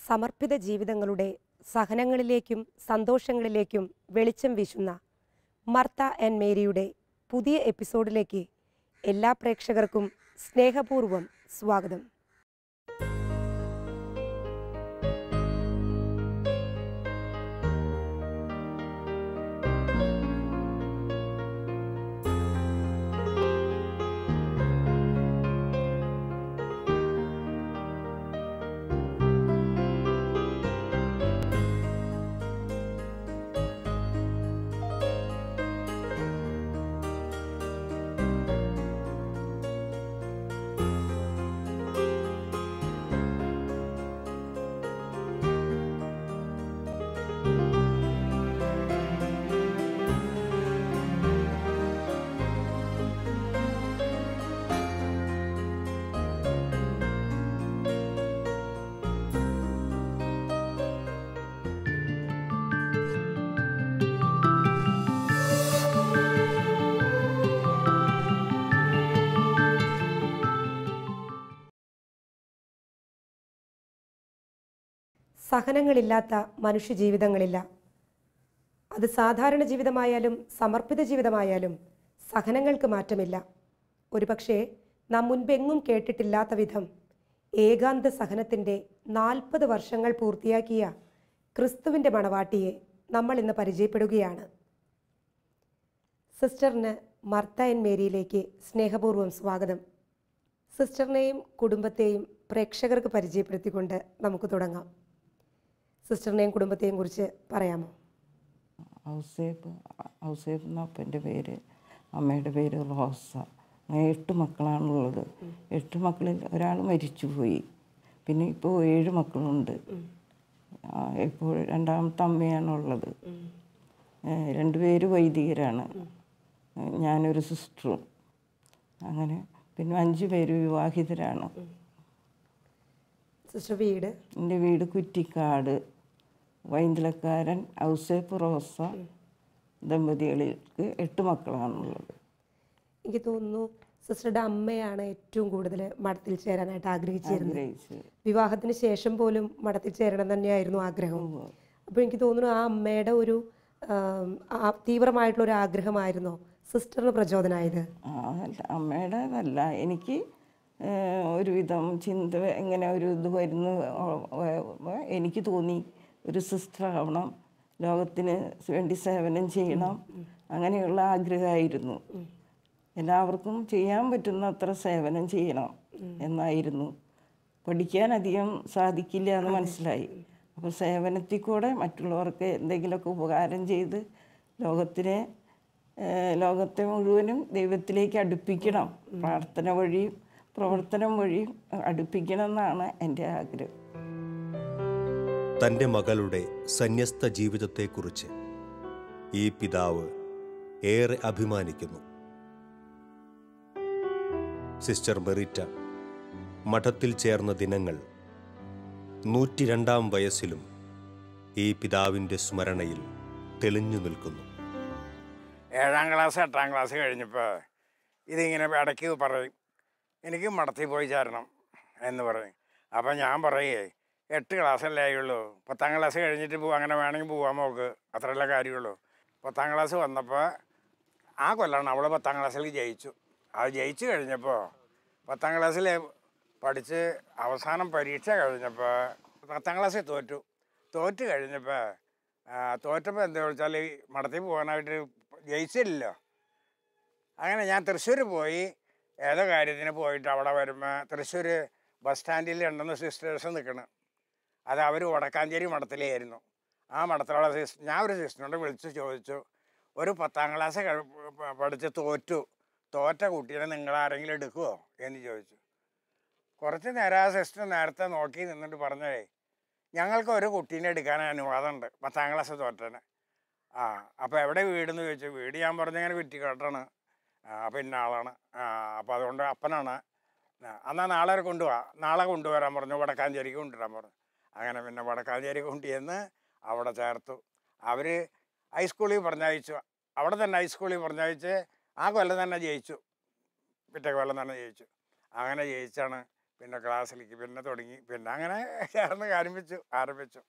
സമർപ്പിത ജീവിതങ്ങളുടെ സഹനങ്ങളിലേക്കും സന്തോഷങ്ങളിലേക്കും വെളിച്ചം വീശുന്ന മർത്ത ആൻഡ് മേരിയുടെ പുതിയ എപ്പിസോഡിലേക്ക് എല്ലാ പ്രേക്ഷകർക്കും സ്നേഹപൂർവ്വം സ്വാഗതം സഹനങ്ങളില്ലാത്ത മനുഷ്യജീവിതങ്ങളില്ല അത് സാധാരണ ജീവിതമായാലും സമർപ്പിത ജീവിതമായാലും സഹനങ്ങൾക്ക് മാറ്റമില്ല ഒരുപക്ഷെ നാം മുൻപെങ്ങും കേട്ടിട്ടില്ലാത്ത വിധം ഏകാന്ത സഹനത്തിൻ്റെ നാൽപ്പത് വർഷങ്ങൾ പൂർത്തിയാക്കിയ ക്രിസ്തുവിൻ്റെ മണവാട്ടിയെ നമ്മൾ ഇന്ന് പരിചയപ്പെടുകയാണ് സിസ്റ്ററിന് മർത്ത എൻ മേരിയിലേക്ക് സ്നേഹപൂർവ്വം സ്വാഗതം സിസ്റ്ററിനെയും കുടുംബത്തെയും പ്രേക്ഷകർക്ക് പരിചയപ്പെടുത്തിക്കൊണ്ട് നമുക്ക് തുടങ്ങാം സിസ്റ്ററിനെയും കുടുംബത്തെയും കുറിച്ച് പറയാമോ ഔസേപ്പ് ഔസേപ്പ് എന്ന അപ്പൻ്റെ പേര് അമ്മയുടെ പേര് റോസ അങ്ങനെ എട്ട് മക്കളാണുള്ളത് എട്ട് മക്കളിൽ ഒരാൾ മരിച്ചുപോയി പിന്നെ ഇപ്പോൾ ഏഴ് മക്കളുണ്ട് ആ, ഇപ്പോൾ രണ്ടാമത്തെ അമ്മയാണുള്ളത് ഏ, രണ്ടുപേര് വൈദികരാണ് ഏ, ഞാനൊരു സിസ്റ്ററും അങ്ങനെ പിന്നെ അഞ്ച് പേര് വിവാഹിതരാണ് സിസ്റ്റർ വീട് എൻ്റെ വീട് കുറ്റിക്കാട് വൈന്തലക്കാരൻ ഔസേപ്പ് റോസ ദമ്പതികൾക്ക് എട്ട് മക്കളാണുള്ളത് എനിക്ക് തോന്നുന്നു സിസ്റ്ററുടെ അമ്മയാണ് ഏറ്റവും കൂടുതൽ മഠത്തിൽ ചേരാനായിട്ട് ആഗ്രഹിച്ചിരുന്നത് ആഗ്രഹിച്ച് വിവാഹത്തിന് ശേഷം പോലും മഠത്തിൽ ചേരണം തന്നെയായിരുന്നു ആഗ്രഹം അപ്പോൾ എനിക്ക് തോന്നുന്നു ആ അമ്മയുടെ ഒരു ആം, ആ തീവ്രമായിട്ടുള്ള ഒരു ആഗ്രഹമായിരുന്നോ സിസ്റ്ററിന് പ്രചോദനമായത് ആ, അല്ല അമ്മയുടേതല്ല എനിക്ക് ഏഹ്, ഒരുവിധം ചിന്ത ഇങ്ങനെ ഒരു ഇത് വരുന്നു ഓ- ഓ- എനിക്ക് തോന്നി ഒരു സിസ്റ്റർ ആവണം ലോകത്തിന് വേണ്ടി സേവനം ചെയ്യണം അങ്ങനെയുള്ള ആഗ്രഹമായിരുന്നു എല്ലാവർക്കും ചെയ്യാൻ പറ്റുന്ന അത്ര സേവനം ചെയ്യണം എന്നായിരുന്നു പഠിക്കാൻ അധികം സാധിക്കില്ല എന്ന് മനസ്സിലായി അപ്പോൾ സേവനത്തിൽ കൂടെ മറ്റുള്ളവർക്ക് എന്തെങ്കിലുമൊക്കെ ഉപകാരം ചെയ്ത് ലോകത്തിനെ ഏഹ് ലോകത്തെ മുഴുവനും ദൈവത്തിലേക്ക് അടുപ്പിക്കണം പ്രാർത്ഥന വഴിയും പ്രവർത്തനം വഴിയും അടുപ്പിക്കണം എന്നാണ് എൻ്റെ ആഗ്രഹം തൻ്റെ മകളുടെ സന്യസ്ത ജീവിതത്തെക്കുറിച്ച് ഈ പിതാവ് ഏറെ അഭിമാനിക്കുന്നു സിസ്റ്റർ ബെറിറ്റ മഠത്തിൽ ചേർന്ന ദിനങ്ങൾ നൂറ്റിരണ്ടാം വയസ്സിലും ഈ പിതാവിൻ്റെ സ്മരണയിൽ തെളിഞ്ഞു നിൽക്കുന്നു ഏഴാം ക്ലാസ് എട്ടാം ക്ലാസ് കഴിഞ്ഞപ്പോൾ ഇതിങ്ങനെ ഇടയ്ക്ക് പറയും എനിക്ക് മടത്തിൽ പോയി ചേരണം എന്ന് പറയും അപ്പം ഞാൻ പറയേ എട്ട് ക്ലാസ്സല്ലേ ആയുള്ളൂ പത്താം ക്ലാസ് കഴിഞ്ഞിട്ട് പോവാം അങ്ങനെ വേണമെങ്കിൽ പോവാൻ നോക്ക് അത്രയല്ലേ കാര്യമുള്ളൂ പത്താം ക്ലാസ് വന്നപ്പോൾ ആ കൊല്ലാണ് അവൾ പത്താം ക്ലാസ്സിൽ ജയിച്ചു അത് ജയിച്ചു കഴിഞ്ഞപ്പോൾ പത്താം ക്ലാസ്സിൽ പഠിച്ച് അവസാനം പരീക്ഷ കഴിഞ്ഞപ്പോൾ പത്താം ക്ലാസ്സിൽ തോറ്റു തോറ്റ് കഴിഞ്ഞപ്പോൾ തോറ്റപ്പോൾ എന്താ വെച്ചാൽ ഈ മടത്തിൽ പോകാനായിട്ട് ജയിച്ചില്ലല്ലോ അങ്ങനെ ഞാൻ തൃശ്ശൂർ പോയി ഏതോ കാര്യത്തിന് പോയിട്ട് അവിടെ വരുമ്പോൾ തൃശ്ശൂർ ബസ് സ്റ്റാൻഡിൽ ഉണ്ടെന്ന് സിസ്റ്റേഴ്സ് നിൽക്കണം അത് അവർ വടക്കാഞ്ചേരി മഠത്തിലായിരുന്നു ആ മഠത്തിലുള്ള സിസ്റ്റർ ഞാൻ ഒരു സിസ്റ്ററിനോട് വിളിച്ച് ചോദിച്ചു ഒരു പത്താം ക്ലാസ് കഴി- പ- പഠിച്ച് തോറ്റു തോറ്റ കുട്ടീനെ നിങ്ങൾ ആരെങ്കിലും എടുക്കുമോ എന്ന് ചോദിച്ചു കുറച്ച് നേരം ആ സിസ്റ്റർ നേരത്തെ നോക്കി നിന്നിട്ട് പറഞ്ഞേ ഞങ്ങൾക്ക് ഒരു കുട്ടീനെ എടുക്കാൻ അനുവാദമുണ്ട് പത്താം ക്ലാസ് തോറ്റന് ആ അപ്പോൾ എവിടെ വീടെന്ന് ചോദിച്ചു വീട് ഞാൻ പറഞ്ഞങ്ങനെ കുറ്റിക്കാട്ടാണ് ആ പിന്നെ ആളാണ് ആ അപ്പോൾ അതുകൊണ്ട് അപ്പനാണ് ആ, എന്നാൽ നാളെ ഒരു കൊണ്ടുപോവാ നാളെ കൊണ്ടുവരാൻ പറഞ്ഞു വടക്കാഞ്ചേരിക്ക് കൊണ്ടുവരാൻ പറഞ്ഞു അങ്ങനെ പിന്നെ വടക്കാഞ്ചേരി കൊണ്ടുചെന്ന് അവിടെ ചേർത്തു അവർ ഹൈസ്കൂളിൽ പറഞ്ഞയച്ചു അവിടെ തന്നെ ഹൈസ്കൂളിൽ പറഞ്ഞയച്ച് ആ കൊല്ലം തന്നെ ജയിച്ചു പിറ്റേ കൊല്ലം തന്നെ ജയിച്ചു അങ്ങനെ ജയിച്ചാണ് പിന്നെ ക്ലാസ്സിലേക്ക് പിന്നെ തുടങ്ങി പിന്നെ അങ്ങനെ ചേർന്ന് ആരംഭിച്ചു ആരംഭിച്ചു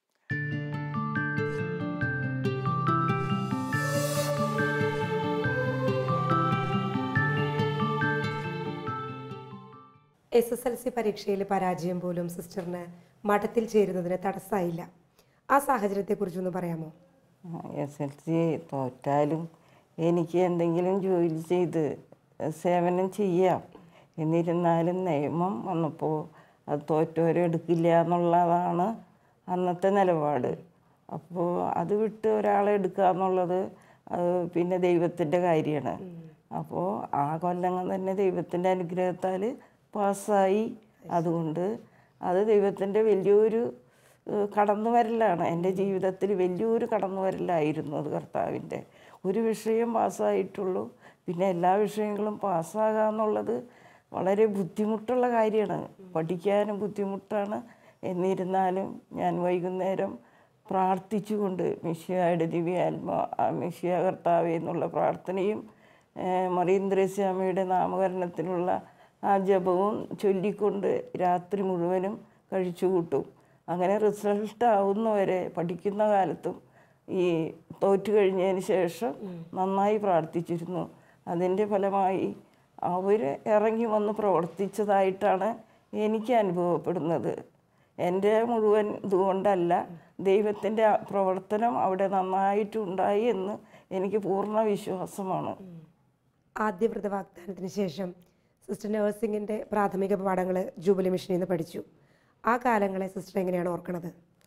എസ് എസ് എൽ സി പരീക്ഷയിൽ പരാജയം പോലും സിസ്റ്ററിന് മഠത്തിൽ ചേരുന്നതിന് തടസ്സമായില്ല ആ സാഹചര്യത്തെക്കുറിച്ചൊന്ന് പറയാമോ എസ് എൽ സി തോറ്റാലും എനിക്ക് എന്തെങ്കിലും ജോലി ചെയ്ത് സേവനം ചെയ്യാം എന്നിരുന്നാലും നിയമം വന്നപ്പോൾ അത് തോറ്റവരെ എടുക്കില്ല എന്നുള്ളതാണ് അന്നത്തെ നിലപാട് അപ്പോൾ അത് വിട്ട് ഒരാളെ എടുക്കുക എന്നുള്ളത് അത് പിന്നെ ദൈവത്തിൻ്റെ കാര്യമാണ് അപ്പോൾ ആ കൊല്ലങ്ങൾ തന്നെ ദൈവത്തിൻ്റെ അനുഗ്രഹത്താൽ പാസ്സായി അതുകൊണ്ട് അത് ദൈവത്തിൻ്റെ വലിയൊരു ഏഹ് കടന്നു വരലാണ് എൻ്റെ ജീവിതത്തിൽ വലിയൊരു കടന്നു വരലായിരുന്നു അത് കർത്താവിൻ്റെ ഒരു വിഷയം പാസ്സായിട്ടുള്ളൂ പിന്നെ എല്ലാ വിഷയങ്ങളും പാസ്സാകുക എന്നുള്ളത് വളരെ ബുദ്ധിമുട്ടുള്ള കാര്യമാണ് പഠിക്കാനും ബുദ്ധിമുട്ടാണ് എന്നിരുന്നാലും ഞാൻ വൈകുന്നേരം പ്രാർത്ഥിച്ചുകൊണ്ട് മിഷിയായുടെ ദിവ്യാത്മ ആ മിഷിയ കർത്താവേ എന്നുള്ള പ്രാർത്ഥനയും ഏഹ് മറിയന്ദ്രസ്വാമിയുടെ നാമകരണത്തിനുള്ള ആ ജപവും ചൊല്ലിക്കൊണ്ട് രാത്രി മുഴുവനും കഴിച്ചു കൂട്ടും അങ്ങനെ റിസൾട്ട് ആവുന്നവരെ പഠിക്കുന്ന കാലത്തും ഈ തോറ്റു കഴിഞ്ഞതിന് ശേഷം നന്നായി പ്രാർത്ഥിച്ചിരുന്നു അതിൻ്റെ ഫലമായി അവർ ഇറങ്ങി വന്ന് പ്രവർത്തിച്ചതായിട്ടാണ് എനിക്ക് അനുഭവപ്പെടുന്നത് എൻ്റെ മുഴുവൻ ഇതുകൊണ്ടല്ല ദൈവത്തിൻ്റെ പ്രവർത്തനം അവിടെ നന്നായിട്ടുണ്ടായി എന്ന് എനിക്ക് പൂർണ്ണ വിശ്വാസമാണ് ആദ്യ വ്രത വാഗ്ദാനത്തിന് ശേഷം സിസ്റ്റർ നഴ്സിംഗിൻ്റെ പ്രാഥമിക പാഠങ്ങൾ ജൂബിലി മിഷനിൽ നിന്ന് പഠിച്ചു ആ കാലങ്ങളെ സിസ്റ്റർ എങ്ങനെയാണ് ഓർക്കണത്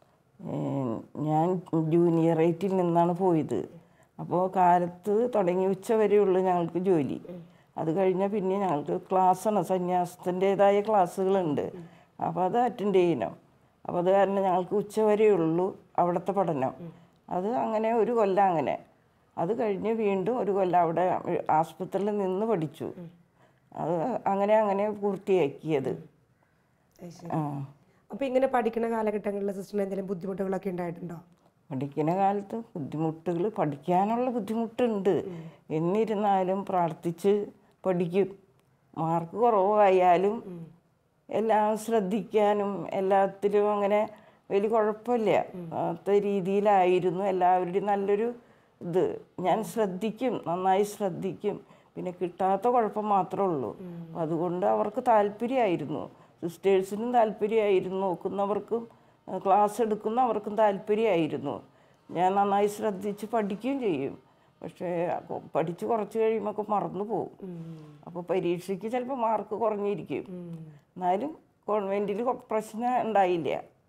ഏഹ് ഞാൻ ജൂനിയർ റേറ്റിൽ നിന്നാണ് പോയത് അപ്പോൾ കാലത്ത് തുടങ്ങി ഉച്ച വരെയുള്ളൂ ഞങ്ങൾക്ക് ജോലി അത് കഴിഞ്ഞാൽ പിന്നെ ഞങ്ങൾക്ക് ക്ലാസ്സാണ് സന്യാസത്തിൻ്റെതായ ക്ലാസ്സുകളുണ്ട് അപ്പോൾ അത് അറ്റൻഡ് ചെയ്യണം അപ്പോൾ അത് കാരണം ഞങ്ങൾക്ക് ഉച്ച വരെയുള്ളൂ അവിടുത്തെ പഠനം അത് അങ്ങനെ ഒരു കൊല്ലം അങ്ങനെ അത് കഴിഞ്ഞ് വീണ്ടും ഒരു കൊല്ലം അവിടെ ആസ്പത്രിയിൽ നിന്ന് പഠിച്ചു അത് അങ്ങനെ അങ്ങനെ പൂർത്തിയാക്കിയത് അത് ശരി ആ അപ്പോൾ ഇങ്ങനെ പഠിക്കുന്ന കാലഘട്ടങ്ങളിൽ സിസ്റ്ററിന് എന്തെങ്കിലും ബുദ്ധിമുട്ടുകളൊക്കെ ഉണ്ടായിട്ടുണ്ടോ പഠിക്കുന്ന കാലത്ത് ബുദ്ധിമുട്ടുകൾ പഠിക്കാനുള്ള ബുദ്ധിമുട്ടുണ്ട് എന്നിരുന്നാലും പ്രാർത്ഥിച്ച് പഠിക്കും മാർക്ക് കുറവായാലും എല്ലാം ശ്രദ്ധിക്കാനും എല്ലാത്തിലും അങ്ങനെ വലിയ കുഴപ്പമില്ല അങ്ങനത്തെ രീതിയിലായിരുന്നു എല്ലാവരുടെയും നല്ലൊരു ഇത് ഞാൻ ശ്രദ്ധിക്കും നന്നായി ശ്രദ്ധിക്കും പിന്നെ കിട്ടാത്ത കുഴപ്പം മാത്രമേ ഉള്ളൂ അതുകൊണ്ട് അവർക്ക് താല്പര്യമായിരുന്നു സിസ്റ്റേഴ്സിനും താല്പര്യമായിരുന്നു നോക്കുന്നവർക്കും ഏഹ് ക്ലാസ് എടുക്കുന്നവർക്കും താല്പര്യമായിരുന്നു ഞാൻ നന്നായി ശ്രദ്ധിച്ച് പഠിക്കുകയും ചെയ്യും പക്ഷേ അപ്പൊ പഠിച്ച് കുറച്ച് കഴിയുമ്പോൾ ഒക്കെ മറന്നു പോകും അപ്പോൾ പരീക്ഷയ്ക്ക് ചിലപ്പോൾ മാർക്ക് കുറഞ്ഞിരിക്കും എന്നാലും കോൺവെൻറ്റിൽ പ്രശ്നം ഉണ്ടായില്ല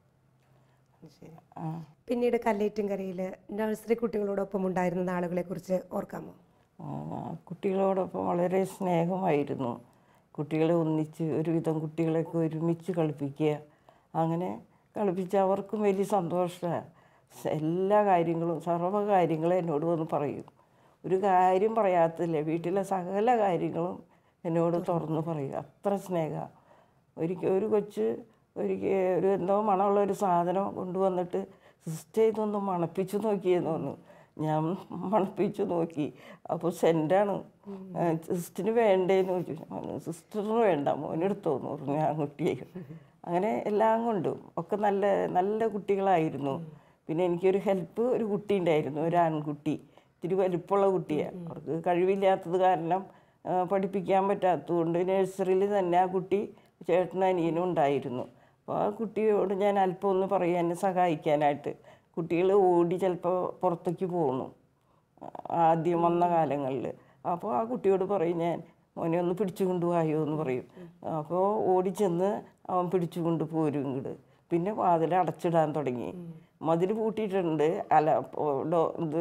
ശരി ആ പിന്നീട് കല്ലേറ്റുംകരയിൽ നഴ്സറി കുട്ടികളോടൊപ്പം ഉണ്ടായിരുന്ന നാളുകളെ കുറിച്ച് ഓർക്കാമോ ആ, കുട്ടികളോടൊപ്പം വളരെ സ്നേഹമായിരുന്നു കുട്ടികളെ ഒന്നിച്ച് ഒരുവിധം കുട്ടികളെയൊക്കെ ഒരുമിച്ച് കളിപ്പിക്കുക അങ്ങനെ കളിപ്പിച്ച് അവർക്കും വലിയ സന്തോഷമാണ് എല്ലാ കാര്യങ്ങളും സർവ്വ കാര്യങ്ങളും എന്നോട് വന്ന് പറയും ഒരു കാര്യം പറയാത്തില്ല വീട്ടിലെ സകല കാര്യങ്ങളും എന്നോട് തുറന്ന് പറയും അത്ര സ്നേഹമാണ് ഒരിക്കൽ ഒരു കൊച്ച് ഒരിക്കൽ ഒരു എന്തോ മണമുള്ള ഒരു സാധനം കൊണ്ടുവന്നിട്ട് സിസ്റ്റർ ഇതൊന്ന് മണപ്പിച്ച് നോക്കിയെന്ന് പറഞ്ഞു ഞാൻ മണപ്പിച്ച് നോക്കി അപ്പോൾ സെൻറ്റാണ് സിസ്റ്ററിന് വേണ്ടേന്ന് ചോദിച്ചു സിസ്റ്ററിന് വേണ്ട മോനെടുത്തോന്ന് പറഞ്ഞു ആ കുട്ടിയെ അങ്ങനെ എല്ലാം കൊണ്ടും ഒക്കെ നല്ല നല്ല കുട്ടികളായിരുന്നു പിന്നെ എനിക്കൊരു ഹെൽപ്പ് ഒരു കുട്ടി ഉണ്ടായിരുന്നു ഒരു ആൺകുട്ടി ഇത്തിരി വലിപ്പമുള്ള കുട്ടിയാണ് അവർക്ക് കഴിവില്ലാത്തത് കാരണം ആ, പഠിപ്പിക്കാൻ പറ്റാത്തതുകൊണ്ട് നഴ്സറിയിൽ തന്നെ ആ കുട്ടി ചേട്ടനും അനിയനും ഉണ്ടായിരുന്നു അപ്പോൾ ആ കുട്ടിയോട് ഞാൻ അല്പം ഒന്ന് പറയും എന്നെ സഹായിക്കാനായിട്ട് കുട്ടികൾ ഓടി ചിലപ്പോൾ പുറത്തേക്ക് പോകണം ആദ്യം വന്ന കാലങ്ങളിൽ അപ്പോൾ ആ കുട്ടിയോട് പറയും ഞാൻ മോനെ ഒന്ന് പിടിച്ചു കൊണ്ടുപോയോ എന്ന് പറയും അപ്പോൾ ഓടിച്ചെന്ന് അവൻ പിടിച്ചു കൊണ്ട് പോരും ഇങ്ങോട്ട് പിന്നെ വാതിൽ അടച്ചിടാൻ തുടങ്ങി മതിൽ പൂട്ടിയിട്ടുണ്ട് അല്ല ഓ, ഡോ- ഇത്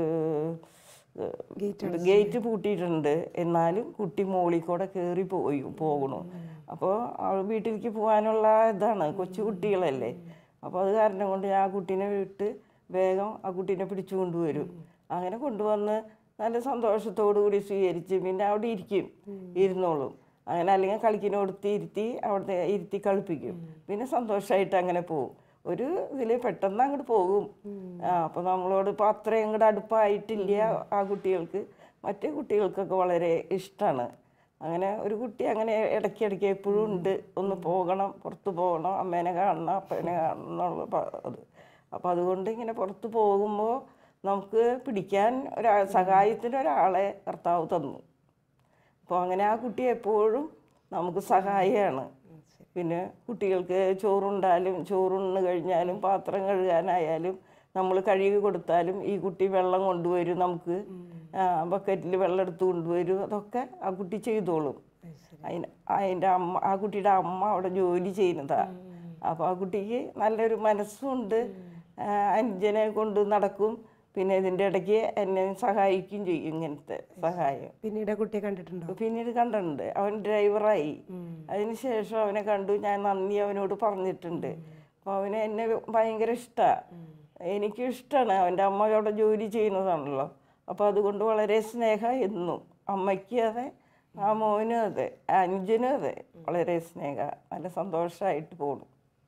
ഗേറ്റ് പൂട്ടിയിട്ടുണ്ട് എന്നാലും കുട്ടി മോളിൽ കൂടെ കയറി പോയി പോകണു അപ്പോൾ അവൾ വീട്ടിലേക്ക് പോകാനുള്ള ഇതാണ് കൊച്ചു കുട്ടികളല്ലേ അപ്പോൾ അത് കാരണം കൊണ്ട് ഞാൻ ആ കുട്ടീനെ വിട്ട് വേഗം ആ കുട്ടീനെ പിടിച്ചു കൊണ്ടുവരും അങ്ങനെ കൊണ്ടുവന്ന് നല്ല സന്തോഷത്തോടു കൂടി സ്വീകരിച്ച് പിന്നെ അവിടെ ഇരിക്കും ഇരുന്നോളും അങ്ങനെ അല്ലെങ്കിൽ കളിക്കിനോടുത്ത് ഇരുത്തി അവിടെ ഇരുത്തി കളിപ്പിക്കും പിന്നെ സന്തോഷമായിട്ട് അങ്ങനെ പോകും ഒരു ഇതിൽ പെട്ടെന്ന് അങ്ങോട്ട് പോകും ആ അപ്പോൾ നമ്മളോട് ഇപ്പോൾ അത്രയും അങ്ങോട്ട് അടുപ്പായിട്ടില്ല ആ കുട്ടികൾക്ക് മറ്റേ കുട്ടികൾക്കൊക്കെ വളരെ ഇഷ്ടമാണ് അങ്ങനെ ഒരു കുട്ടി അങ്ങനെ ഇടയ്ക്കിടയ്ക്ക് എപ്പോഴും ഉണ്ട് ഒന്ന് പോകണം പുറത്ത് പോകണം അമ്മേനെ കാണണം അപ്പനെ കാണണം എന്നുള്ള പ- അത് അപ്പോൾ അതുകൊണ്ട് ഇങ്ങനെ പുറത്ത് പോകുമ്പോൾ നമുക്ക് പിടിക്കാൻ ഒരാ സഹായത്തിന് ഒരാളെ കർത്താവ് തന്നു അപ്പോൾ അങ്ങനെ ആ കുട്ടി എപ്പോഴും നമുക്ക് സഹായമാണ് പിന്നെ കുട്ടികൾക്ക് ചോറുണ്ടാലും ചോറുണ്ണ് കഴിഞ്ഞാലും പാത്രം കഴുകാനായാലും നമ്മൾ കഴുകി കൊടുത്താലും ഈ കുട്ടി വെള്ളം കൊണ്ടുവരും നമുക്ക് ബക്കറ്റിൽ വെള്ളം എടുത്ത് കൊണ്ടുവരും അതൊക്കെ ആ കുട്ടി ചെയ്തോളും അതിന് അതിൻ്റെ അമ്മ ആ കുട്ടിയുടെ അമ്മ അവിടെ ജോലി ചെയ്യുന്നതാണ് അപ്പോൾ ആ കുട്ടിക്ക് നല്ലൊരു മനസ്സുണ്ട് ആ, അനുജനെ കൊണ്ട് നടക്കും പിന്നെ ഇതിൻ്റെ ഇടയ്ക്ക് എന്നെ സഹായിക്കുകയും ചെയ്യും ഇങ്ങനത്തെ സഹായം പിന്നീട് ആ കുട്ടിയെ കണ്ടിട്ടുണ്ടോ പിന്നീട് കണ്ടിട്ടുണ്ട് അവൻ ഡ്രൈവറായി അതിനുശേഷം അവനെ കണ്ടു ഞാൻ നന്ദി അവനോട് പറഞ്ഞിട്ടുണ്ട് അപ്പോൾ അവന് എന്നെ ഭയങ്കര ഇഷ്ടമാണ് എനിക്കും ഇഷ്ടമാണ് അവൻ്റെ അമ്മ അവിടെ ജോലി ചെയ്യുന്നതാണല്ലോ അപ്പോൾ അതുകൊണ്ട് വളരെ സ്നേഹം എന്നും അമ്മയ്ക്കും അതെ ആ മോനും അതെ അനുജനും അതെ വളരെ സ്നേഹ നല്ല സന്തോഷമായിട്ട് പോണു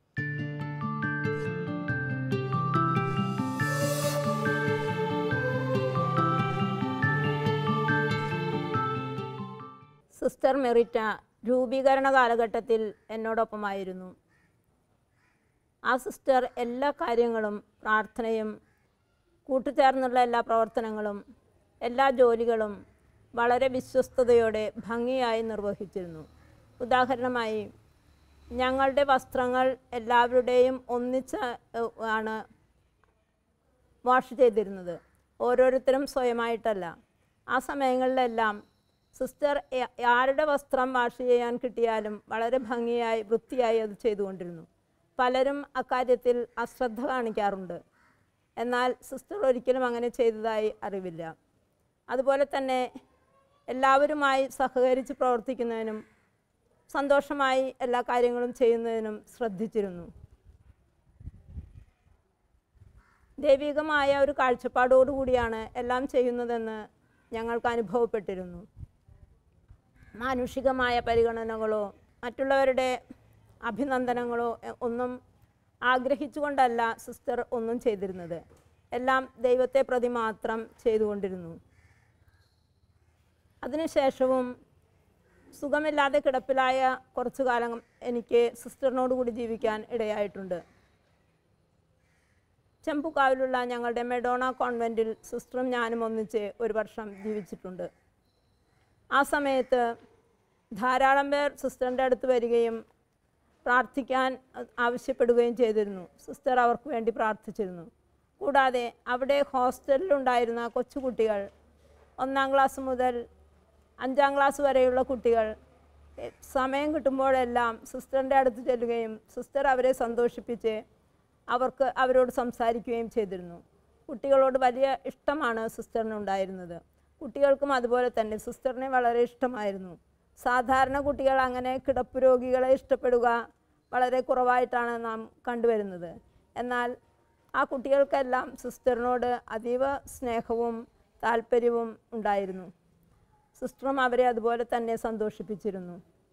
സിസ്റ്റർ മെറിറ്റ രൂപീകരണ കാലഘട്ടത്തിൽ എന്നോടൊപ്പമായിരുന്നു ആ സിസ്റ്റർ എല്ലാ കാര്യങ്ങളും പ്രാർത്ഥനയും കൂട്ടുചേർന്നുള്ള എല്ലാ പ്രവർത്തനങ്ങളും എല്ലാ ജോലികളും വളരെ വിശ്വസ്തയോടെ ഭംഗിയായി നിർവഹിച്ചിരുന്നു ഉദാഹരണമായി ഞങ്ങളുടെ വസ്ത്രങ്ങൾ എല്ലാവരുടെയും ഒന്നിച്ച് ഏഹ്, ആണ് വാഷ് ചെയ്തിരുന്നത് ഓരോരുത്തരും സ്വയമായിട്ടല്ല ആ സമയങ്ങളിലെല്ലാം സിസ്റ്റർ എ- ആരുടെ വസ്ത്രം വാഷ് ചെയ്യാൻ കിട്ടിയാലും വളരെ ഭംഗിയായി വൃത്തിയായി അത് ചെയ്തുകൊണ്ടിരുന്നു പലരും അക്കാര്യത്തിൽ അശ്രദ്ധ കാണിക്കാറുണ്ട് എന്നാൽ സിസ്റ്റർ ഒരിക്കലും അങ്ങനെ ചെയ്തതായി അറിവില്ല അതുപോലെ തന്നെ എല്ലാവരുമായി സഹകരിച്ച് പ്രവർത്തിക്കുന്നതിനും സന്തോഷമായി എല്ലാ കാര്യങ്ങളും ചെയ്യുന്നതിനും ശ്രദ്ധിച്ചിരുന്നു ദൈവികമായ ഒരു കാഴ്ചപ്പാടോടുകൂടിയാണ് എല്ലാം ചെയ്യുന്നതെന്ന് ഞങ്ങൾക്ക് അനുഭവപ്പെട്ടിരുന്നു മാനുഷികമായ പരിഗണനകളോ മറ്റുള്ളവരുടെ അഭിനന്ദനങ്ങളോ എ- ഒന്നും ആഗ്രഹിച്ചുകൊണ്ടല്ല സിസ്റ്റർ ഒന്നും ചെയ്തിരുന്നത് എല്ലാം ദൈവത്തെ പ്രതി മാത്രം ചെയ്തുകൊണ്ടിരുന്നു അതിനുശേഷവും സുഖമില്ലാതെ കിടപ്പിലായ കുറച്ചു കാലം എനിക്ക് സിസ്റ്ററിനോട് കൂടി ജീവിക്കാൻ ഇടയായിട്ടുണ്ട് ചെമ്പുകാവിലുള്ള ഞങ്ങളുടെ മെഡോണ കോൺവെൻറ്റിൽ സിസ്റ്ററും ഞാനും ഒന്നിച്ച് ഒരു വർഷം ജീവിച്ചിട്ടുണ്ട് ആ സമയത്ത് ധാരാളം പേർ സിസ്റ്ററിൻ്റെ അടുത്ത് വരികയും പ്രാർത്ഥിക്കാൻ അ- ആവശ്യപ്പെടുകയും ചെയ്തിരുന്നു സിസ്റ്റർ അവർക്ക് വേണ്ടി പ്രാർത്ഥിച്ചിരുന്നു കൂടാതെ അവിടെ ഹോസ്റ്റലിലുണ്ടായിരുന്ന കൊച്ചുകുട്ടികൾ ഒന്നാം ക്ലാസ് മുതൽ അഞ്ചാം ക്ലാസ് വരെയുള്ള കുട്ടികൾ എ, സമയം കിട്ടുമ്പോഴെല്ലാം സിസ്റ്ററിൻ്റെ അടുത്ത് ചെല്ലുകയും സിസ്റ്റർ അവരെ സന്തോഷിപ്പിച്ച് അവർക്ക് അവരോട് സംസാരിക്കുകയും ചെയ്തിരുന്നു കുട്ടികളോട് വലിയ ഇഷ്ടമാണ് സിസ്റ്ററിനുണ്ടായിരുന്നത് കുട്ടികൾക്കും അതുപോലെ തന്നെ സിസ്റ്ററിനെ വളരെ ഇഷ്ടമായിരുന്നു സാധാരണ കുട്ടികൾ അങ്ങനെ കിടപ്പ് രോഗികളെ ഇഷ്ടപ്പെടുക വളരെ കുറവായിട്ടാണ് നാം കണ്ടുവരുന്നത് എന്നാൽ ആ കുട്ടികൾക്കെല്ലാം സിസ്റ്ററിനോട് അതീവ സ്നേഹവും താല്പര്യവും ഉണ്ടായിരുന്നു സിസ്റ്ററും അവരെ അതുപോലെ തന്നെ സന്തോഷിപ്പിച്ചിരുന്നു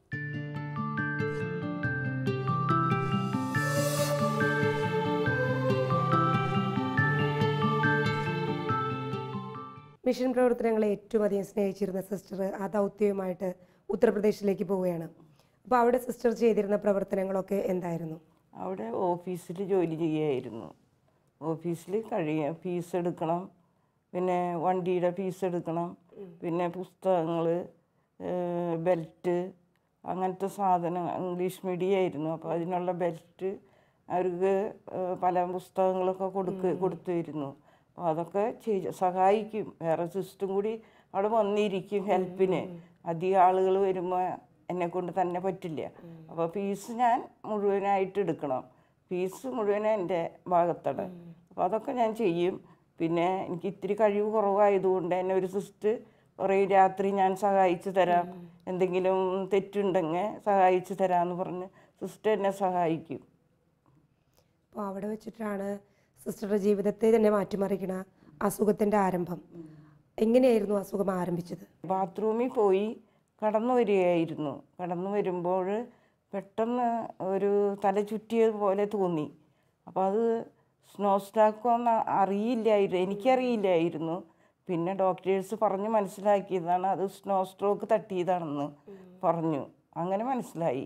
മിഷൻ പ്രവർത്തനങ്ങളെ ഏറ്റവും അധികം സ്നേഹിച്ചിരുന്ന സിസ്റ്റർ ആ ദൗത്യവുമായിട്ട് ഉത്തർപ്രദേശിലേക്ക് പോവുകയാണ് അപ്പോൾ അവിടെ സിസ്റ്റർ ചെയ്തിരുന്ന പ്രവർത്തനങ്ങളൊക്കെ എന്തായിരുന്നു അവിടെ ഓഫീസിൽ ജോലി ചെയ്യായിരുന്നു ഓഫീസിൽ കഴിയ ഫീസ് എടുക്കണം പിന്നെ വണ്ടിയുടെ ഫീസ് എടുക്കണം പിന്നെ പുസ്തകങ്ങൾ ബെൽറ്റ് അങ്ങനത്തെ സാധനം ഇംഗ്ലീഷ് മീഡിയം ആയിരുന്നു അപ്പോൾ അതിനുള്ള ബെൽറ്റ് അവർക്ക് ഏഹ്, പല പുസ്തകങ്ങളൊക്കെ കൊടുക്ക് കൊടുത്തിരുന്നു അപ്പോൾ അതൊക്കെ ചെയ്ത് സഹായിക്കും വേറെ സിസ്റ്റം കൂടി അവിടെ വന്നിരിക്കും ഹെൽപ്പിന് അധികം ആളുകൾ വരുമ്പോൾ എന്നെ കൊണ്ട് തന്നെ പറ്റില്ല അപ്പോൾ ഫീസ് ഞാൻ മുഴുവനായിട്ട് എടുക്കണം ഫീസ് മുഴുവൻ എൻ്റെ ഭാഗത്താണ് അപ്പോൾ അതൊക്കെ ഞാൻ ചെയ്യും പിന്നെ എനിക്ക് ഇത്തിരി കഴിവ് കുറവായതുകൊണ്ട് എന്നെ ഒരു സിസ്റ്റ് പറയും രാത്രി ഞാൻ സഹായിച്ചു തരാം എന്തെങ്കിലും തെറ്റുണ്ടെങ്കിൽ സഹായിച്ചു തരാമെന്ന് പറഞ്ഞ് സിസ്റ്റർ എന്നെ സഹായിക്കും അപ്പോൾ അവിടെ വെച്ചിട്ടാണ് സിസ്റ്ററുടെ ജീവിതത്തെ തന്നെ മാറ്റിമറിക്കണ അസുഖത്തിൻ്റെ ആരംഭം എങ്ങനെയായിരുന്നു അസുഖം ആരംഭിച്ചത് ബാത്റൂമിൽ പോയി കടന്നു വരികയായിരുന്നു കടന്നു വരുമ്പോൾ പെട്ടെന്ന് ഒരു തല ചുറ്റിയത് പോലെ തോന്നി അപ്പോൾ അത് സ്നോ സ്റ്റാക്കോന്ന് അറിയില്ലായിരുന്നു എനിക്കറിയില്ലായിരുന്നു പിന്നെ ഡോക്ടേഴ്സ് പറഞ്ഞ് മനസ്സിലാക്കിയതാണ് അത് സ്നോ സ്ട്രോക്ക് തട്ടിയതാണെന്ന് പറഞ്ഞു അങ്ങനെ മനസ്സിലായി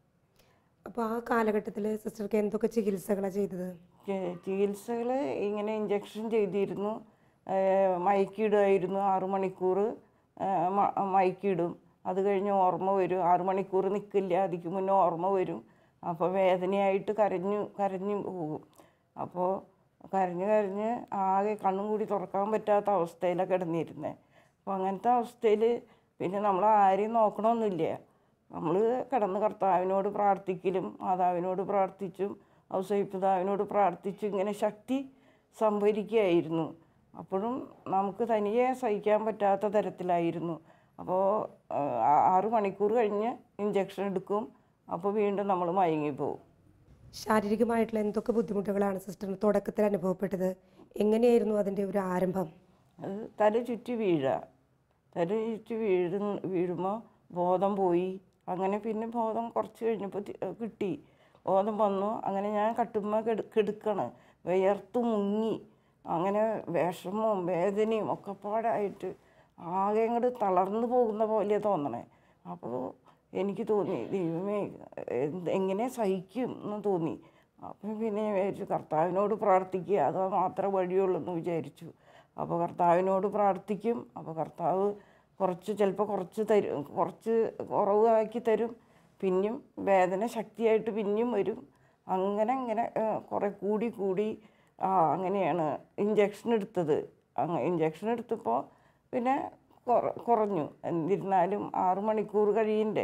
അപ്പോൾ ആ കാലഘട്ടത്തിൽ സിസ്റ്റർക്ക് എന്തൊക്കെ ചികിത്സകളാണ് ചെയ്തത് ചികിത്സകൾ ഇങ്ങനെ ഇഞ്ചക്ഷൻ ചെയ്തിരുന്നു ഏഹ് മയക്കിയിടുമായിരുന്നു ആറു മണിക്കൂർ ഏഹ് മ- മയക്കിയിടും അത് കഴിഞ്ഞ് ഓർമ്മ വരും ആറു മണിക്കൂർ നിൽക്കില്ല അതിക്ക് മുന്നേ ഓർമ്മ വരും അപ്പോൾ വേദനയായിട്ട് കരഞ്ഞു കരഞ്ഞു പോകും അപ്പോൾ കരഞ്ഞ് കരഞ്ഞ് ആകെ കണ്ണും കൂടി തുറക്കാൻ പറ്റാത്ത അവസ്ഥയിലാണ് കിടന്നിരുന്നത് അപ്പോൾ അങ്ങനത്തെ അവസ്ഥയിൽ പിന്നെ നമ്മൾ ആരെയും നോക്കണമെന്നില്ല നമ്മൾ കിടന്ന് കർത്താവിനോട് പ്രാർത്ഥിക്കലും മാതാവിനോട് പ്രാർത്ഥിച്ചും ഔസൈപിതാവിനോട് പ്രാർത്ഥിച്ചും ഇങ്ങനെ ശക്തി സംഭരിക്കുകയായിരുന്നു അപ്പോഴും നമുക്ക് തനിയെ സഹിക്കാൻ പറ്റാത്ത തരത്തിലായിരുന്നു അപ്പോൾ ആറ് മണിക്കൂർ കഴിഞ്ഞ് ഇഞ്ചക്ഷൻ എടുക്കും അപ്പോൾ വീണ്ടും നമ്മൾ മയങ്ങിപ്പോവും ശാരീരികമായിട്ടുള്ള എന്തൊക്കെ ബുദ്ധിമുട്ടുകളാണ് സിസ്റ്ററിന് തുടക്കത്തിൽ അനുഭവപ്പെട്ടത് എങ്ങനെയായിരുന്നു അതിൻ്റെ ഒരു ആരംഭം അത് തല ചുറ്റി വീഴുക തല ചുറ്റി വീഴു വീഴുമ്പോൾ ബോധം പോയി അങ്ങനെ പിന്നെ ബോധം കുറച്ച് കഴിഞ്ഞപ്പോൾ തി- കിട്ടി ബോധം വന്നു അങ്ങനെ ഞാൻ കട്ടുമ്മ കെടു കെടുക്കണ് വിയർത്ത് മുങ്ങി അങ്ങനെ വിഷമവും വേദനയും ഒക്കെ പാടായിട്ട് ആകെ അങ്ങോട്ട് തളർന്നു പോകുന്ന പോലെ തോന്നണേ അപ്പോൾ എനിക്ക് തോന്നി ദൈവമേ എന്ത് എങ്ങനെ സഹിക്കും എന്ന് തോന്നി അപ്പം പിന്നെ ഞാൻ വിചാരിച്ചു കർത്താവിനോട് പ്രാർത്ഥിക്കുക അത് മാത്രമേ വഴിയുള്ളൂ എന്ന് വിചാരിച്ചു അപ്പോൾ കർത്താവിനോട് പ്രാർത്ഥിക്കും അപ്പോൾ കർത്താവ് കുറച്ച് ചിലപ്പോൾ കുറച്ച് തരും കുറച്ച് കുറവ് ആക്കി തരും പിന്നെയും വേദന ശക്തിയായിട്ട് പിന്നെയും വരും അങ്ങനെ അങ്ങനെ കുറേ കൂടി കൂടി ആ അങ്ങനെയാണ് ഇഞ്ചക്ഷൻ എടുത്തത് അങ്ങ് ഇഞ്ചക്ഷൻ എടുത്തപ്പോൾ പിന്നെ കുറ- കുറഞ്ഞു എന്നിരുന്നാലും ആറ് മണിക്കൂർ കഴിയണ്ടേ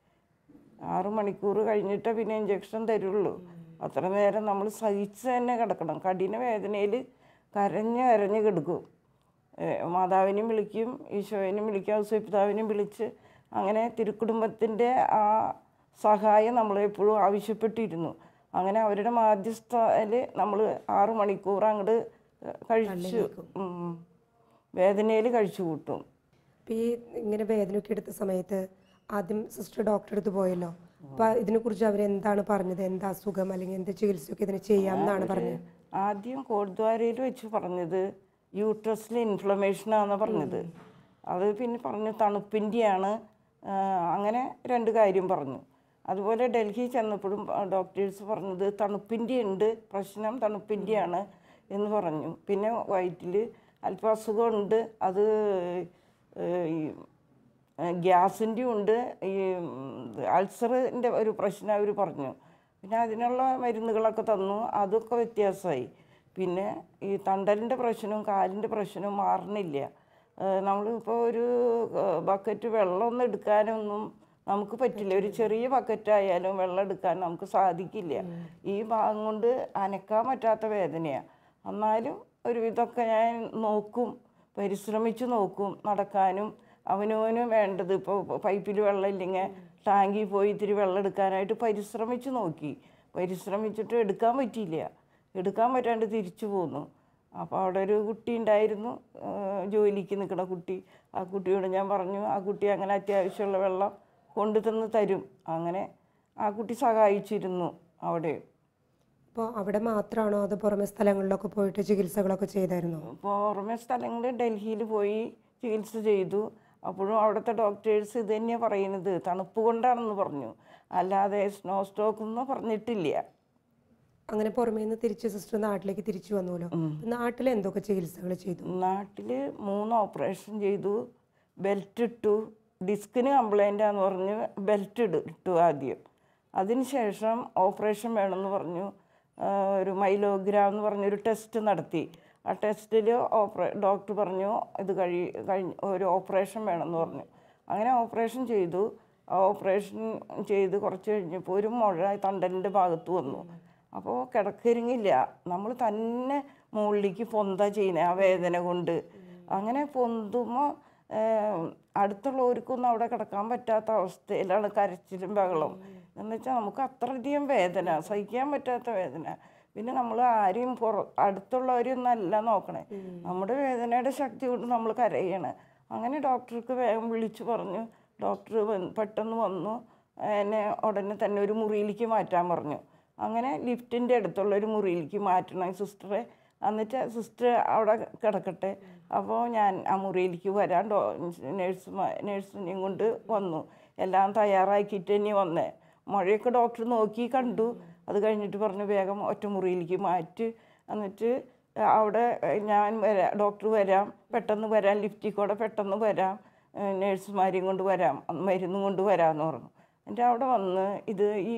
ആറ് മണിക്കൂർ കഴിഞ്ഞിട്ടേ പിന്നെ ഇഞ്ചക്ഷൻ തരുള്ളൂ അത്ര നേരം നമ്മൾ സഹിച്ച് തന്നെ കിടക്കണം കഠിന വേദനയിൽ കരഞ്ഞ് കരഞ്ഞ് കിടക്കും ഏ, മാതാവിനെയും വിളിക്കും ഈശോയിനെയും വിളിക്കും ഔസപിതാവിനെയും വിളിച്ച് അങ്ങനെ തിരുക്കുടുംബത്തിൻ്റെ ആ സഹായം നമ്മളെപ്പോഴും ആവശ്യപ്പെട്ടിരുന്നു അങ്ങനെ അവരുടെ മാധ്യസ്ഥയിൽ നമ്മൾ ആറ് മണിക്കൂർ അങ്ങോട്ട് കഴിച്ചു വേദനയിൽ കഴിച്ചു കൂട്ടും അപ്പോൾ ഈ ഇങ്ങനെ വേദനയൊക്കെ എടുത്ത സമയത്ത് ആദ്യം സിസ്റ്റർ ഡോക്ടറെ അടുത്ത് പോയല്ലോ അപ്പോൾ ഇതിനെക്കുറിച്ച് അവരെന്താണ് പറഞ്ഞത് എന്താ അസുഖം അല്ലെങ്കിൽ എന്ത് ചികിത്സയൊക്കെ ഇതിന് ചെയ്യാം എന്നാണ് പറഞ്ഞത് ആദ്യം കോട്ട്ദ്വാരയിൽ വെച്ച് പറഞ്ഞത് യൂട്രസിൽ ഇൻഫ്ലമേഷനാണെന്ന് പറഞ്ഞത് അത് പിന്നെ പറഞ്ഞു തണുപ്പിൻ്റെയാണ് അങ്ങനെ രണ്ട് കാര്യം പറഞ്ഞു അതുപോലെ ഡൽഹി ചെന്നപ്പോഴും ഡോക്ടേഴ്സ് പറഞ്ഞത് തണുപ്പിൻ്റെ ഉണ്ട് പ്രശ്നം തണുപ്പിൻ്റെയാണ് എന്ന് പറഞ്ഞു പിന്നെ വയറ്റിൽ അല്പം അസുഖമുണ്ട് അത് ഏഹ്, ഈ ഗ്യാസിൻ്റെ ഉണ്ട് ഈ അൾസറിൻ്റെ ഒരു പ്രശ്നം അവർ പറഞ്ഞു പിന്നെ അതിനുള്ള മരുന്നുകളൊക്കെ തന്നു അതൊക്കെ വ്യത്യാസമായി പിന്നെ ഈ തണ്ടലിൻ്റെ പ്രശ്നവും കാലിൻ്റെ പ്രശ്നവും മാറണില്ല ഏഹ് നമ്മളിപ്പോൾ ഒരു ഏഹ് ബക്കറ്റ് വെള്ളമൊന്നും എടുക്കാനൊന്നും നമുക്ക് പറ്റില്ല ഒരു ചെറിയ ബക്കറ്റായാലും വെള്ളം എടുക്കാൻ നമുക്ക് സാധിക്കില്ല ഈ ഭാഗം കൊണ്ട് അനക്കാൻ പറ്റാത്ത വേദനയാണ് എന്നാലും ഒരു ഇതൊക്കെ ഞാൻ നോക്കും പരിശ്രമിച്ച് നോക്കും നടക്കാനും അവനവനും വേണ്ടത് ഇപ്പോൾ പൈപ്പിൽ വെള്ളം ഇല്ലെങ്കിൽ ടാങ്കിൽ പോയി ഇത്തിരി വെള്ളം എടുക്കാനായിട്ട് പരിശ്രമിച്ച് നോക്കി പരിശ്രമിച്ചിട്ട് എടുക്കാൻ പറ്റിയില്ല എടുക്കാൻ പറ്റാണ്ട് തിരിച്ചു പോന്നു അപ്പോൾ അവിടെ ഒരു കുട്ടി ഉണ്ടായിരുന്നു ആ, ജോലിക്ക് നിൽക്കുന്ന കുട്ടി ആ കുട്ടിയോട് ഞാൻ പറഞ്ഞു ആ കുട്ടി അങ്ങനെ അത്യാവശ്യമുള്ള വെള്ളം കൊണ്ടു തന്ന് തരും അങ്ങനെ ആ കുട്ടി സഹായിച്ചിരുന്നു അവിടെ അപ്പോൾ അവിടെ മാത്രമാണോ അത് പുറമെ സ്ഥലങ്ങളിലൊക്കെ പോയിട്ട് ചികിത്സകളൊക്കെ ചെയ്തായിരുന്നോ പുറമെ സ്ഥലങ്ങളിൽ ഡൽഹിയിൽ പോയി ചികിത്സ ചെയ്തു അപ്പോഴും അവിടുത്തെ ഡോക്ടേഴ്സ് ഇത് തന്നെയാണ് പറയുന്നത് തണുപ്പ് കൊണ്ടാണെന്ന് പറഞ്ഞു അല്ലാതെ സ്നോ സ്റ്റോക്ക് ഒന്നും പറഞ്ഞിട്ടില്ല അങ്ങനെ പുറമേ നിന്ന് തിരിച്ച് സിസ്റ്റർ നാട്ടിലേക്ക് തിരിച്ചു വന്നുല്ലോ അപ്പോൾ നാട്ടിൽ എന്തൊക്കെ ചികിത്സകൾ ചെയ്തു നാട്ടിൽ മൂന്ന് ഓപ്പറേഷൻ ചെയ്തു ബെൽറ്റ് ഇട്ടു ഡിസ്കിന് കംപ്ലൈൻ്റ് ആന്ന് പറഞ്ഞ് ബെൽറ്റ് ഇടു ഇട്ടു ആദ്യം അതിനുശേഷം ഓപ്പറേഷൻ വേണമെന്ന് പറഞ്ഞു ആ, ഒരു മൈലോഗ്രാം എന്ന് പറഞ്ഞൊരു ടെസ്റ്റ് നടത്തി ആ ടെസ്റ്റിൽ ഓപ്പറേ ഡോക്ടർ പറഞ്ഞു ഇത് കഴി കഴിഞ്ഞ് ഒരു ഓപ്പറേഷൻ വേണമെന്ന് പറഞ്ഞു അങ്ങനെ ഓപ്പറേഷൻ ചെയ്തു ആ ഓപ്പറേഷൻ ചെയ്ത് കുറച്ച് കഴിഞ്ഞപ്പോൾ ഒരു മുഴ തണ്ടലിൻ്റെ ഭാഗത്ത് വന്നു അപ്പോൾ കിടക്കരിങ്ങില്ല നമ്മൾ തന്നെ മുകളിലേക്ക് പൊന്ത ചെയ്യുന്നത് ആ വേദന കൊണ്ട് അങ്ങനെ പൊന്തുമ്പോൾ അടുത്തുള്ളവർക്കൊന്നും അവിടെ കിടക്കാൻ പറ്റാത്ത അവസ്ഥയിലാണ് കരച്ചിലും ബഹളം എന്ന് വെച്ചാൽ നമുക്ക് അത്രയധികം വേദന സഹിക്കാൻ പറ്റാത്ത വേദന പിന്നെ നമ്മൾ ആരെയും പുറ അടുത്തുള്ളവരെയൊന്നല്ല നോക്കണേ നമ്മുടെ വേദനയുടെ ശക്തി കൊണ്ട് നമ്മൾ കരയാണ് അങ്ങനെ ഡോക്ടർക്ക് വേഗം വിളിച്ചു പറഞ്ഞു ഡോക്ടർ വന്ന് പെട്ടെന്ന് വന്നു എന്നെ ഉടനെ തന്നെ ഒരു മുറിയിലേക്ക് മാറ്റാൻ പറഞ്ഞു അങ്ങനെ ലിഫ്റ്റിൻ്റെ അടുത്തുള്ള ഒരു മുറിയിലേക്ക് മാറ്റണം സിസ്റ്ററെ എന്നിട്ട് സിസ്റ്റർ അവിടെ കിടക്കട്ടെ അപ്പോൾ ഞാൻ ആ മുറിയിലേക്ക് വരാൻ ഡോ നേഴ്സ് നേഴ്സിനെയും കൊണ്ട് വന്നു എല്ലാം തയ്യാറാക്കിയിട്ട് തന്നെ വന്നേ മഴയൊക്കെ ഡോക്ടർ നോക്കി കണ്ടു അത് കഴിഞ്ഞിട്ട് പറഞ്ഞു വേഗം ഒറ്റമുറിയിലേക്ക് മാറ്റി എന്നിട്ട് അവിടെ ഞാൻ വരാം ഡോക്ടർ വരാം പെട്ടെന്ന് വരാം ലിഫ്റ്റിൽ കൂടെ പെട്ടെന്ന് വരാം നേഴ്സുമാരെയും കൊണ്ട് വരാം മരുന്നും കൊണ്ട് വരാമെന്ന് പറഞ്ഞു എന്നിട്ട് അവിടെ വന്ന് ഇത് ഈ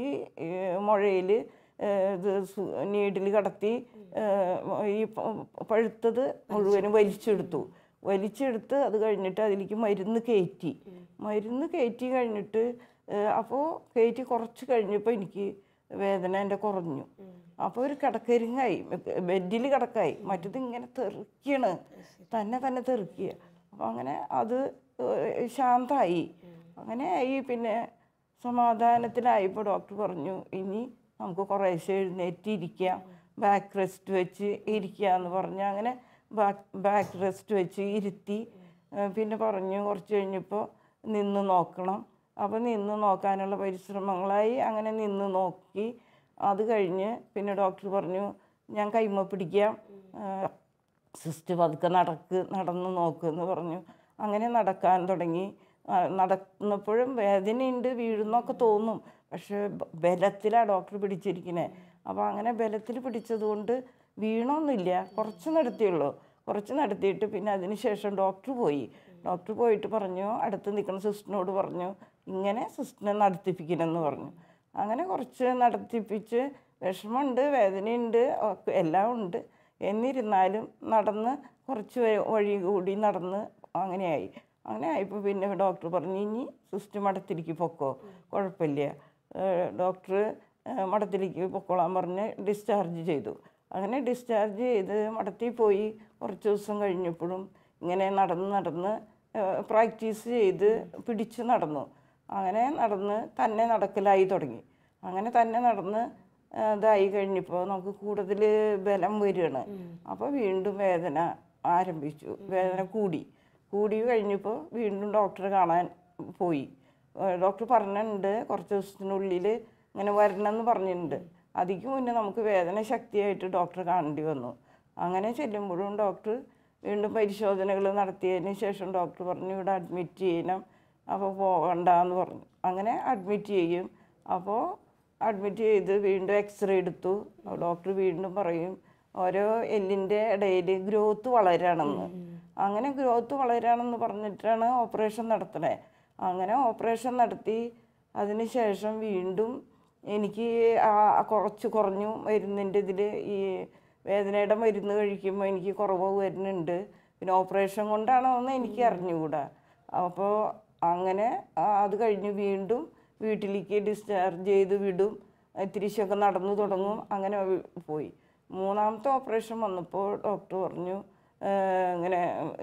മുഴയിൽ ഇത് നീഡിൽ കടത്തി ഏഹ്, ഈ പ- പഴുത്തത് മുഴുവനും വലിച്ചെടുത്തു വലിച്ചെടുത്ത് അത് കഴിഞ്ഞിട്ട് അതിലേക്ക് മരുന്ന് കയറ്റി മരുന്ന് കയറ്റി കഴിഞ്ഞിട്ട് അപ്പോൾ കയറ്റി കുറച്ച് കഴിഞ്ഞപ്പോൾ എനിക്ക് വേദന എൻ്റെ കുറഞ്ഞു അപ്പോൾ ഒരു കിടക്കരിങ്ങായി ബെഡിൽ കിടക്കായി മറ്റത് ഇങ്ങനെ തെറിക്കാണ് തന്നെ തന്നെ തെറിക്കുക അപ്പോൾ അങ്ങനെ അത് ഏഹ് ശാന്തമായി അങ്ങനെ ആയി പിന്നെ സമാധാനത്തിലായപ്പോൾ ഡോക്ടർ പറഞ്ഞു ഇനി നമുക്ക് കുറേശ്ശെ എഴുന്നേറ്റിരിക്കാം ബാക്ക് റെസ്റ്റ് വെച്ച് ഇരിക്കുക എന്ന് പറഞ്ഞു അങ്ങനെ ബാക്ക് ബാക്ക് റെസ്റ്റ് വെച്ച് ഇരുത്തി ഏഹ് പിന്നെ പറഞ്ഞു കുറച്ച് കഴിഞ്ഞപ്പോൾ നിന്ന് നോക്കണം അപ്പോൾ നിന്ന് നോക്കാനുള്ള പരിശ്രമങ്ങളായി അങ്ങനെ നിന്ന് നോക്കി അത് കഴിഞ്ഞ് പിന്നെ ഡോക്ടർ പറഞ്ഞു ഞാൻ കൈമ പിടിക്കാം ഏഹ് സിസ്റ്റർ പതുക്കെ നടക്ക് നടന്ന് നോക്ക് എന്ന് പറഞ്ഞു അങ്ങനെ നടക്കാൻ തുടങ്ങി ആ, നടന്നപ്പോഴും വേദനയുണ്ട് വീഴുന്നൊക്കെ തോന്നും പക്ഷേ ബ- ബലത്തിലാണ് ഡോക്ടർ പിടിച്ചിരിക്കുന്നത് അപ്പോൾ അങ്ങനെ ബലത്തിൽ പിടിച്ചതുകൊണ്ട് വീണൊന്നുമില്ല കുറച്ച് നടത്തിയുള്ളൂ കുറച്ച് നടത്തിയിട്ട് പിന്നെ അതിന് ശേഷം ഡോക്ടർ പോയി ഡോക്ടർ പോയിട്ട് പറഞ്ഞു അടുത്ത് നിൽക്കുന്ന സിസ്റ്ററിനോട് പറഞ്ഞു ഇങ്ങനെ സിസ്റ്ററിനെ നടത്തിപ്പിക്കണമെന്ന് പറഞ്ഞു അങ്ങനെ കുറച്ച് നടത്തിപ്പിച്ച് വിഷമമുണ്ട് വേദനയുണ്ട് ഒക്കെ എല്ലാം ഉണ്ട് എന്നിരുന്നാലും നടന്ന് കുറച്ച് വ- വഴി കൂടി നടന്ന് അങ്ങനെയായി അങ്ങനെ ആയപ്പോൾ പിന്നെ ഡോക്ടർ പറഞ്ഞു ഇനി സിസ്റ്റർ മഠത്തിലേക്ക് പൊക്കോ കുഴപ്പമില്ല ഏഹ് ഡോക്ടർ ഏഹ് മഠത്തിലേക്ക് പൊക്കോളാൻ പറഞ്ഞ് ഡിസ്ചാർജ് ചെയ്തു അങ്ങനെ ഡിസ്ചാർജ് ചെയ്ത് മഠത്തിൽ പോയി കുറച്ച് ദിവസം കഴിഞ്ഞപ്പോഴും ഇങ്ങനെ നടന്ന് നടന്ന് പ്രാക്ടീസ് ചെയ്ത് പിടിച്ച് നടന്നു അങ്ങനെ നടന്ന് തന്നെ നടക്കലായി തുടങ്ങി അങ്ങനെ തന്നെ നടന്ന് ആ, ഇതായി കഴിഞ്ഞപ്പോൾ നമുക്ക് കൂടുതൽ ബലം വരികയാണ് അപ്പോൾ വീണ്ടും വേദന ആരംഭിച്ചു വേദന കൂടി കൂടി കഴിഞ്ഞപ്പോൾ വീണ്ടും ഡോക്ടറെ കാണാൻ പോയി ഏഹ് ഡോക്ടർ പറഞ്ഞിട്ടുണ്ട് കുറച്ച് ദിവസത്തിനുള്ളിൽ ഇങ്ങനെ വരണം എന്ന് പറഞ്ഞിട്ടുണ്ട് അതിക്ക് മുന്നേ നമുക്ക് വേദന ശക്തിയായിട്ട് ഡോക്ടറെ കാണേണ്ടി വന്നു അങ്ങനെ ചെല്ലുമ്പോഴും ഡോക്ടർ വീണ്ടും പരിശോധനകൾ നടത്തിയതിന് ശേഷം ഡോക്ടർ പറഞ്ഞു ഇവിടെ അഡ്മിറ്റ് ചെയ്യണം അപ്പോൾ പോകണ്ട എന്ന് പറഞ്ഞു അങ്ങനെ അഡ്മിറ്റ് ചെയ്യും അപ്പോൾ അഡ്മിറ്റ് ചെയ്ത് വീണ്ടും എക്സ്റേ എടുത്തു ഡോക്ടർ വീണ്ടും പറയും ഓരോ എല്ലിൻ്റെ ഇടയിൽ ഗ്രോത്ത് വളരാണെന്ന് അങ്ങനെ ഗ്രോത്ത് വളരാണെന്ന് പറഞ്ഞിട്ടാണ് ഓപ്പറേഷൻ നടത്തണേ അങ്ങനെ ഓപ്പറേഷൻ നടത്തി അതിന് ശേഷം വീണ്ടും എനിക്ക് ആ ആ കുറച്ച് കുറഞ്ഞു മരുന്നിൻ്റെ ഇതിൽ ഈ വേദനയുടെ മരുന്ന് കഴിക്കുമ്പോൾ എനിക്ക് കുറവ് വരുന്നുണ്ട് പിന്നെ ഓപ്പറേഷൻ കൊണ്ടാണോ എന്ന് എനിക്ക് അറിഞ്ഞുകൂടാ അപ്പോൾ അങ്ങനെ ആ അത് കഴിഞ്ഞ് വീണ്ടും വീട്ടിലേക്ക് ഡിസ്ചാർജ് ചെയ്ത് വിടും ഇത്തിരിശൊക്കെ നടന്നു തുടങ്ങും അങ്ങനെ വി- പോയി മൂന്നാമത്തെ ഓപ്പറേഷൻ വന്നപ്പോൾ ഡോക്ടർ പറഞ്ഞു "ഏഹ് ഇങ്ങനെ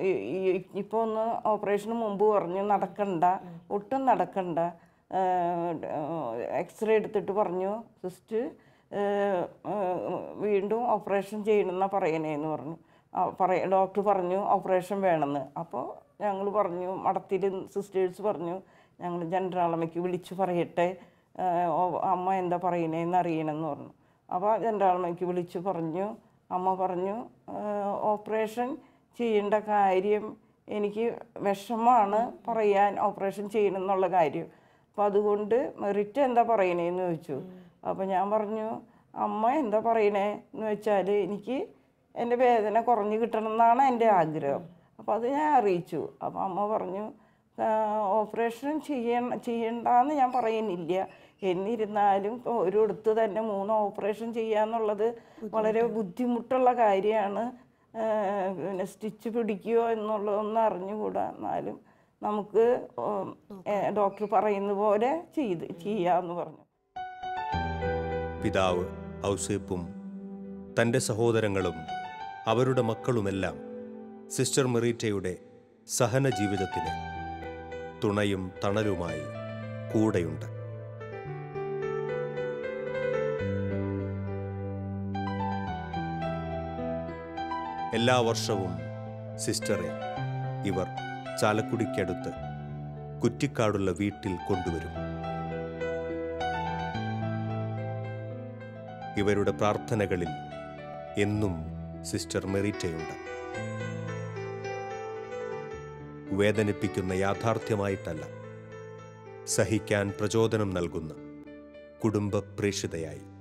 ഇപ്പോൾ ഒന്ന് ഓപ്പറേഷന് മുമ്പ് പറഞ്ഞു നടക്കണ്ട ഒട്ടും നടക്കണ്ട എക്സ്റേ എടുത്തിട്ട് പറഞ്ഞു സിസ്റ്റ് വീണ്ടും ഓപ്പറേഷൻ ചെയ്യണമെന്നാണ് പറയണേന്ന് പറഞ്ഞു ആ, പറയ ഡോക്ടർ പറഞ്ഞു ഓപ്പറേഷൻ വേണമെന്ന് അപ്പോൾ ഞങ്ങൾ പറഞ്ഞു മടത്തിൽ സിസ്റ്റേഴ്സ് പറഞ്ഞു ഞങ്ങൾ ജനറാളമ്മയ്ക്ക് വിളിച്ച് പറയട്ടെ ആ, ഓ- അമ്മ എന്താ പറയണേന്ന് അറിയണമെന്ന് പറഞ്ഞു അപ്പോൾ ജനറാളമ്മയ്ക്ക് വിളിച്ച് പറഞ്ഞു അമ്മ പറഞ്ഞു "ആ, ഓപ്പറേഷൻ ചെയ്യേണ്ട കാര്യം എനിക്ക് വിഷമമാണ് പറയാൻ ഓപ്പറേഷൻ ചെയ്യണം എന്നുള്ള കാര്യം അപ്പോൾ അതുകൊണ്ട് മെറിറ്റ് എന്താ പറയണേന്ന് ചോദിച്ചു അപ്പോൾ ഞാൻ പറഞ്ഞു അമ്മ എന്താ പറയണേ എന്ന് വെച്ചാൽ എനിക്ക് എൻ്റെ വേദന കുറഞ്ഞു കിട്ടണം എന്നാണ് എൻ്റെ ആഗ്രഹം അപ്പോൾ അത് ഞാൻ അറിയിച്ചു അപ്പോൾ അമ്മ പറഞ്ഞു "ആ, ഓപ്പറേഷൻ ചെയ്യണം ചെയ്യണ്ടെന്ന് ഞാൻ പറയുന്നില്ല എന്നിരുന്നാലും ഇപ്പോൾ ഒരിടത്ത് തന്നെ മൂന്ന് ഓപ്പറേഷൻ ചെയ്യാന്നുള്ളത് വളരെ ബുദ്ധിമുട്ടുള്ള കാര്യമാണ് പിന്നെ സ്റ്റിച്ച് പിടിക്കുകയോ എന്നുള്ളതൊന്നും അറിഞ്ഞുകൂടാ എന്നാലും നമുക്ക് ഉം, ഏ, ഡോക്ടർ പറയുന്ന പോലെ ചെയ്ത് ചെയ്യാമെന്ന് പറഞ്ഞു പിതാവ് ഔസേപ്പും തൻ്റെ സഹോദരങ്ങളും അവരുടെ മക്കളുമെല്ലാം സിസ്റ്റർ മെറീറ്റയുടെ സഹന ജീവിതത്തിന് തുണയും തണലുമായി കൂടെയുണ്ട് എല്ലാ വർഷവും സിസ്റ്ററെ ഇവർ ചാലക്കുടിക്കടുത്ത് കുറ്റിക്കാടുള്ള വീട്ടിൽ കൊണ്ടുവരും ഇവരുടെ പ്രാർത്ഥനകളിൽ എന്നും സിസ്റ്റർ മെറിറ്റയുണ്ട് വേദനിപ്പിക്കുന്ന യാഥാർത്ഥ്യമായിട്ടല്ല സഹിക്കാൻ പ്രചോദനം നൽകുന്ന കുടുംബ പ്രേക്ഷിതയായി